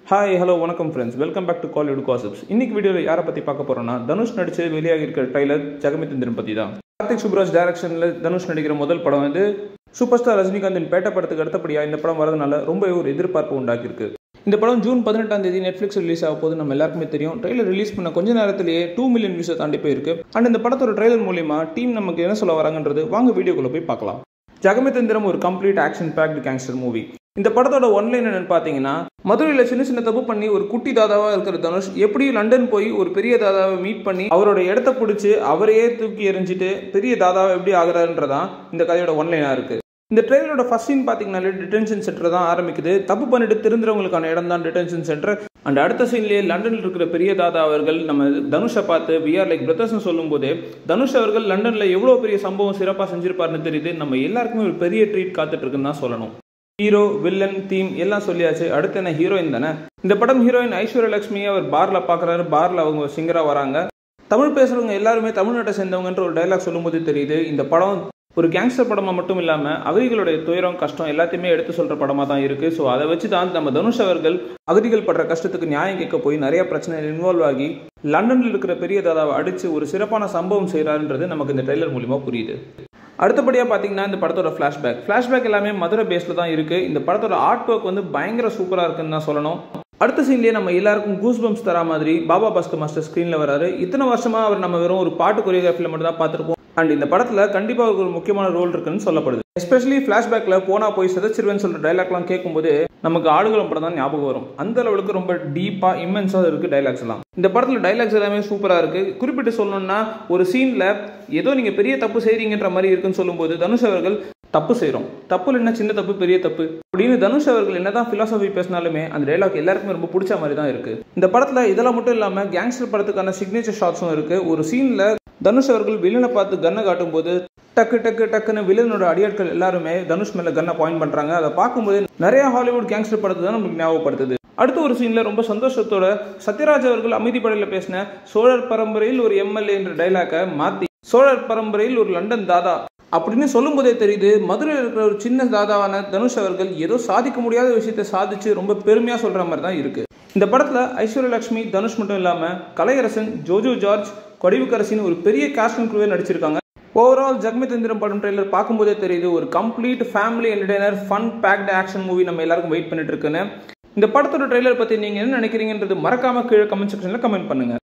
hi hello வணக்கம் friends welcome back to Kollywood gossips இன்னைக்கு வீடியோவில் யாரை பற்றி பார்க்க போறோம்னா தனுஷ் நடிச்சு வெளியாகி இருக்கிற ட்ரைலர் ஜெகமித்தந்திரன் பற்றி தான் கார்த்திக் சுப்ராஜ் டைரக்ஷனில் தனுஷ் நடிக்கிற முதல் படம் வந்து சூப்பர் ஸ்டார் ரஜினிகாந்தின் பேட்ட படத்துக்கு அடுத்தபடியாக இந்த படம் வரதுனால ரொம்ப ஒரு எதிர்பார்ப்பு உண்டாக்கியிருக்கு இந்த படம் ஜூன் பதினெட்டாம் தேதி நெட்ஃப்ளிக்ஸ் ரிலீஸ் ஆக போது நம்ம எல்லாருக்குமே தெரியும் ட்ரெய்லர் ரிலீஸ் பண்ண கொஞ்ச நேரத்திலேயே டூ மில்லியன் வியூஸை தாண்டி போயிருக்கு அண்ட் இந்த படத்தோட ட்ரெய்லர் மூலியமா டீம் நமக்கு என்ன சொல்ல வராங்கன்றது வாங்க வீடியோக்குள்ள போய் பார்க்கலாம் ஜெகமிதந்திரம் ஒரு complete action packed gangster movie இந்த படத்தோட ஒன்லைன் என்னன்னு பார்த்தீங்கன்னா மதுரையில் சின்ன சின்ன தப்பு பண்ணி ஒரு குட்டி தாதாவா இருக்கிற தனுஷ் எப்படி லண்டன் போய் ஒரு பெரிய தாதாவை மீட் பண்ணி அவரோட இடத்த பிடிச்சி அவரையே தூக்கி எறிஞ்சிட்டு பெரிய தாதாவை எப்படி ஆகுறாருன்றதான் இந்த கதையோட ஒன்லைனாக இருக்கு இந்த ட்ரெயிலரோட ஃபர்ஸ்ட் சீன் பார்த்தீங்கன்னாலே டிடென்ஷன் சென்டர் தான் ஆரம்பிக்குது தப்பு பண்ணிட்டு திருந்துறவங்களுக்கான இடம் தான் டிடென்ஷன் சென்டர் அண்ட் அடுத்த சீன்லேயே லண்டனில் இருக்கிற பெரிய தாதா அவர்கள் நம்ம தனுஷை பார்த்து வி ஆர் லைக் பிரதர்ஸ்னு சொல்லும்போது தனுஷ் அவர்கள் லண்டனில் எவ்வளோ பெரிய சம்பவம் சிறப்பாக செஞ்சிருப்பாருன்னு தெரியுது நம்ம எல்லாருக்குமே ஒரு பெரிய ட்ரீட் காத்துட்டு இருக்குன்னு தான் சொல்லணும் ஹீரோ வில்லன் தீம் எல்லாம் சொல்லியாச்சு அடுத்து என்ன ஹீரோயின் தானே இந்த படம் ஹீரோயின் ஐஸ்வர்யா லட்சுமி அவர் பார்ல பாக்குறாரு பார்ல அவங்க சிங்கரா வராங்க தமிழ் பேசுறவங்க எல்லாருமே தமிழ்நாட்டை சேர்ந்தவங்கன்ற ஒரு டைலாக் சொல்லும்போது தெரியுது இந்த படம் ஒரு கேங்ஸ்டர் படமா மட்டும் இல்லாம அகதிகளுடைய துயரம் கஷ்டம் எல்லாத்தையுமே எடுத்து சொல்ற படமா தான் இருக்கு ஸோ அதை வச்சு தான் நம்ம தனுஷ் அவர்கள் அகதிகள் படுற கஷ்டத்துக்கு நியாயம் கேட்க போய் நிறைய பிரச்சனைகள் இன்வால்வ் ஆகி லண்டனில் இருக்கிற பெரிய தாதாவை அடிச்சு ஒரு சிறப்பான சம்பவம் செய்யறாருன்றது நமக்கு இந்த ட்ரெய்லர் மூலியமா புரியுது அடுத்தபடியாக பார்த்தீங்கன்னா இந்த படத்தோட ஃப்ளாஷ்பேக் ஃப்ளாஷ்பேக் எல்லாமே மதுரை பேஸில் தான் இருக்குது இந்த படத்தோட ஆர்ட் ஒர்க் வந்து பயங்கர சூப்பராக இருக்குன்னு தான் சொல்லணும் அடுத்த சீன்லேயே நம்ம எல்லாருக்கும் கூஸ் பம்ப்ஸ் தரா மாதிரி பாபா பாஸ்கர் மாஸ்டர் ஸ்க்ரீனில் வராரு இத்தனை வருஷமாக அவர் நம்ம வெறும் ஒரு பாட்டு கொரியோகிராஃபியில் மட்டும் தான் பார்த்துருப்போம் அண்ட் இந்த படத்தில் கண்டிப்பாக அவருக்கு ஒரு முக்கியமான ரோல் இருக்குன்னு சொல்லப்படுது எஸ்பெஷலி ஃப்ளாஷ்பேக்கில் போனா போய் சிதச்சிருவேன்னு சொல்கிற டைலாக்லாம் கேட்கும்போது நமக்கு ஆடுகளம் படம் தான் ஞாபகம் வரும் அந்த அளவுக்கு ரொம்ப டீப்பாக இம்மென்ஸாக இருக்குது டைலாக்ஸ் எல்லாம் இந்த படத்தில் டைலாக்ஸ் எல்லாமே சூப்பராக இருக்குது குறிப்பிட்டு சொல்லணும்னா ஒரு சீனில் ஏதோ நீங்கள் பெரிய தப்பு செய்கிறீங்கன்ற மாதிரி இருக்குன்னு சொல்லும்போது தனுஷ் அவர்கள் தப்பு செய்கிறோம் தப்பு என்ன சின்ன தப்பு பெரிய தப்பு அப்படின்னு தனுஷ் அவர்கள் என்னதான் பிலாசபி பேசினாலுமே அந்த டைலாக் எல்லாருக்குமே ரொம்ப பிடிச்ச மாதிரி தான் இருக்கு இந்த படத்தில் இதெல்லாம் மட்டும் இல்லாமல் கேங்ஸ்டர் படத்துக்கான சிக்னேச்சர் ஷாட்ஸும் இருக்கு ஒரு சீனில் தனுஷ் அவர்கள் வில்லனை பார்த்து கன்னை காட்டும் போது டக்கு டக்கு டக்குன்னு வில்லனோட அடியாட்கள் எல்லாருமே தனுஷ் மேல கன்னை பாயிண்ட் பண்றாங்க அதை பார்க்கும்போது நிறைய ஹாலிவுட் கேங்ஸ்டர் படத்தை தான் நமக்கு ஞாபகப்படுத்துது அடுத்த ஒரு சீன்ல ரொம்ப சந்தோஷத்தோட சத்யராஜ் அவர்கள் அமைதிப்படையில் பேசின சோழர் பரம்பரையில் ஒரு எம்எல்ஏ என்ற டைலாக்கை மாத்தி சோழர் பரம்பரையில் ஒரு லண்டன் தாதா அப்படின்னு சொல்லும் போதே தெரியுது மதுரையில் இருக்கிற ஒரு சின்ன தாதாவான தனுஷ் அவர்கள் ஏதோ சாதிக்க முடியாத விஷயத்தை சாதிச்சு ரொம்ப பெருமையா சொல்ற மாதிரி தான் இருக்கு இந்த படத்துல ஐஸ்வர்யா லட்சுமி தனுஷ் மட்டும் இல்லாம கலையரசன் ஜோஜோ ஜார்ஜ் கொடிவுக்கரசின்னு ஒரு பெரிய காஸ்ட் அண்ட் குழுவே நடிச்சிருக்காங்க ஓவரால் ஜெகமிதந்திரம் படம் ட்ரெய்லர் பார்க்கும்போதே தெரியுது ஒரு complete family entertainer fun packed action movie நம்ம எல்லாருக்கும் வெயிட் பண்ணிட்டு இருக்குன்னு இந்த படத்தோட ட்ரெய்லர் பத்தி நீங்க என்ன நினைக்கிறீங்கன்றது மறக்காம கீழே கமெண்ட் செக்ஷன்ல கமெண்ட் பண்ணுங்க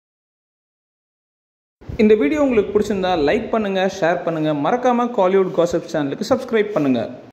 இந்த வீடியோ உங்களுக்கு பிடிச்சிருந்தா லைக் பண்ணுங்க ஷேர் பண்ணுங்க மறக்காம காலிவுட் காசப் சேனலுக்கு சப்ஸ்கிரைப் பண்ணுங்க